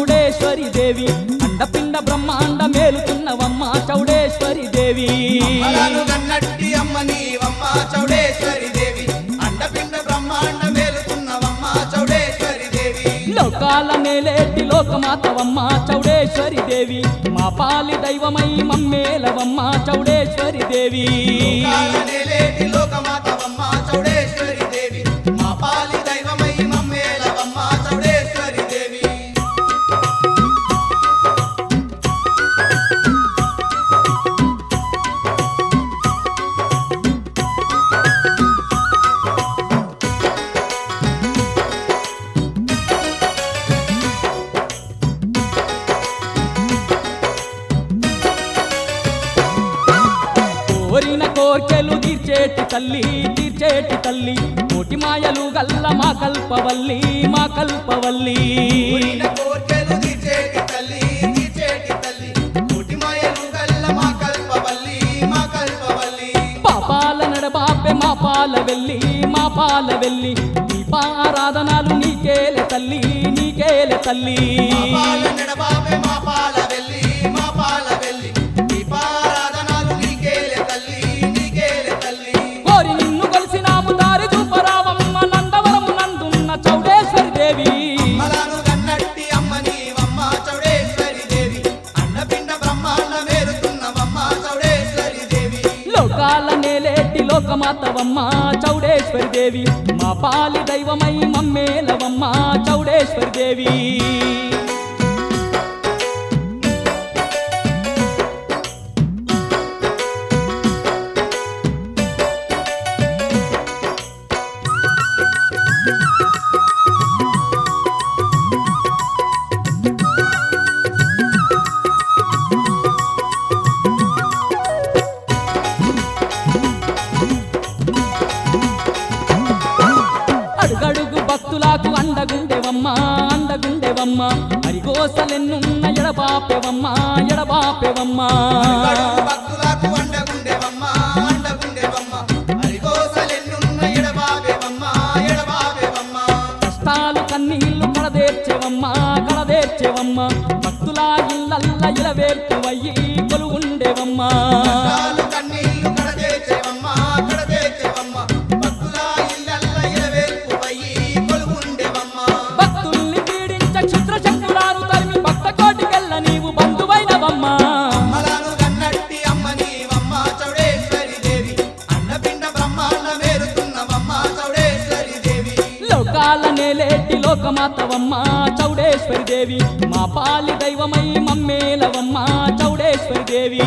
చౌడేశ్వరి దేవి అండపిండ బ్రహ్మాండ మేలుతున్నవమ్మ చౌడేశ్వరి దేవి అలను గన్నట్టి అమ్మ నీవమ్మ చౌడేశ్వరి దేవి అండపిండ బ్రహ్మాండ మేలుకున్నవమ్మ చౌడేశ్వరి దేవి లోకాల నేలేటి లోకమాతవమ్మ చౌడేశ్వరి దేవి మా పాలి దైవమై మమ్మేలవమ్మ చౌడేశ్వరి దేవి కాలనేలేటి లోకమాతవమ్మ చౌడేశ్వరి దేవి మా పాలి దైవమై మమ్మేలవమ్మ చౌడేశ్వరి దేవి కోరిన కోర్కెలు తీర్చేటి తల్లి తీర్చేటి తల్లి కోటి మాయలు గల్ల మా కల్పవల్లి మా కల్పవల్లి కోరిన కోర్కెలు తీర్చేటి తల్లి తీర్చేటి తల్లి కోటి మాయలు గల్ల మా కల్పవల్లి మా కల్పవల్లి పాపాల నడబాపె మా పాల వెళ్ళి మా పాల వెళ్ళి దీపారాధనాలు నీకేలే తల్లి నీకేలే తల్లి మా పాల నెడబాపే మా పాల వెళ్ళి మా పాల వెళ్ళి దీపారాధనాలు నీకేలే తల్లి నీకేలే తల్లి కోరి నిన్ను కలిసినాము దారి చూపరావమ్మ నందవరము నందున్న చౌడేశ్వరి దేవి మలను గన్నట్టి అమ్మ నీవమ్మ చౌడేశ్వరి దేవి అన్నపిండ బ్రహ్మాండ మేరుతున్నవమ్మ చౌడేశ్వరి దేవి లోకాల నేలేటి లోకమాతవమ్మ చౌడేశ్వరి దేవి మా పాలి దైవమై మమ్మేలవమ్మ చౌడేశ్వరి దేవి అడుగడుగు భక్తులకు అండగుండెవమ్మ అండగుండెవమ్మ హరిగోసలెన్నున్న ఎడబాపెవమ్మ ఎడబాపెవమ్మ కడుపు భక్తులకు అండగుండెవమ్మ అండగుండెవమ్మ హరిగోసలెన్నున్న ఎడబాబేవమ్మ ఎడబాబేవమ్మ కష్టాలు కన్నీళ్లు కడదేర్చెవమ్మ కడదేర్చెవమ్మ భక్తుల ఇళ్ళల్ల ఇలవేర్పువయ్యి కొలువుండెవమ్మ కాలు కన్నీళ్లు కడదేచేవమ్మ కడదేచేవమ్మ భక్తుల ఇళ్ళల్ల ఇలవేల్పు పయ్యి కొలువుండెవమ్మ భక్తుల్ని పీడించ క్షుద్ర శక్తులాను తరిమి భక్త కోటికెళ్ళ నీవు బంధువైనవమ్మ మలను గన్నట్టి అమ్మ నీవమ్మ చౌడేశ్వరి దేవి అన్నపిండ బ్రహ్మాండ మేరుతున్నవమ్మ చౌడేశ్వరి దేవి లోకాల నేలేటి లోకమాతవమ్మ చౌడేశ్వరి దేవి మా పాలి దైవమై మమ్మేలవమ్మ చౌడేశ్వరి దేవి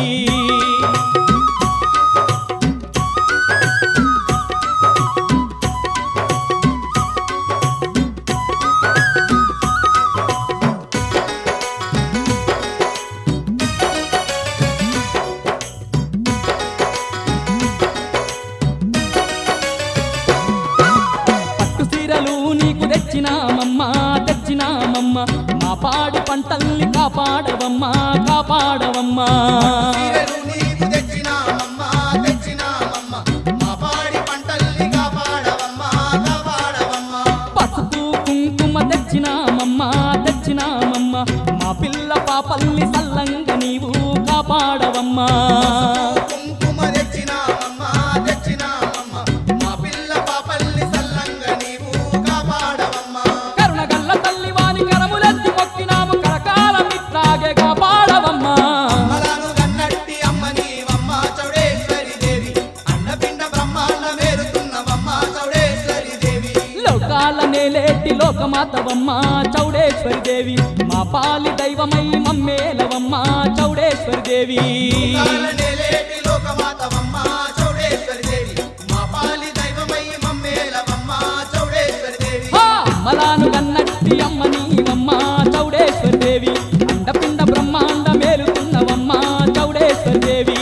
పట్టు సీరలు నీకు తెచ్చినామమ్మ తెచ్చినామమ్మ మా పాడి పంటల్ని కాపాడవమ్మ కాపాడవమ్మ చీరలు నీకు తెచ్చినామమ్మ తెచ్చినామమ్మ మా పాడి పంటల్ని కాపాడవమ్మ కాపాడవమ్మ పసుపు కుంకుమ తెచ్చినామమ్మ తెచ్చినామమ్మ మా పిల్ల పాపల్ని సల్లంగా నీవు కాపాడవమ్మ కుంకుమ తెచ్చినామమ్మ తెచ్చినామమ్మ మా పిల్ల పాపల్ని సల్లంగా నీవు కాపాడవమ్మ కరుణగల్ల తల్లి వాని కరములెత్తి మొక్కినాము కరకాల మిత్రాగే కాపాడవమ్మ మలను గన్నట్టి అమ్మ నీవమ్మ చౌడేశ్వరి దేవి అన్నపిండ బ్రహ్మాండ మేరుతున్నవమ్మ చౌడేశ్వరి దేవి లోకాల నేలేటి లోకమాతవమ్మ చౌడేశ్వరి దేవి మా పాలి దైవమై మమ్మేలవమ్మ చౌడేశ్వరి దేవి కాలనేలేటి లోకమాతవమ్మ చౌడేశ్వరి దేవి మా పాలి దైవమై మమ్మేలవమ్మ చౌడేశ్వరి దేవి ఆ అమ్మలాను గన్నట్టి అమ్మ నీవమ్మ చౌడేశ్వరి దేవి అండపిండ బ్రహ్మాండ మేలుతున్నవమ్మ చౌడేశ్వరి దేవి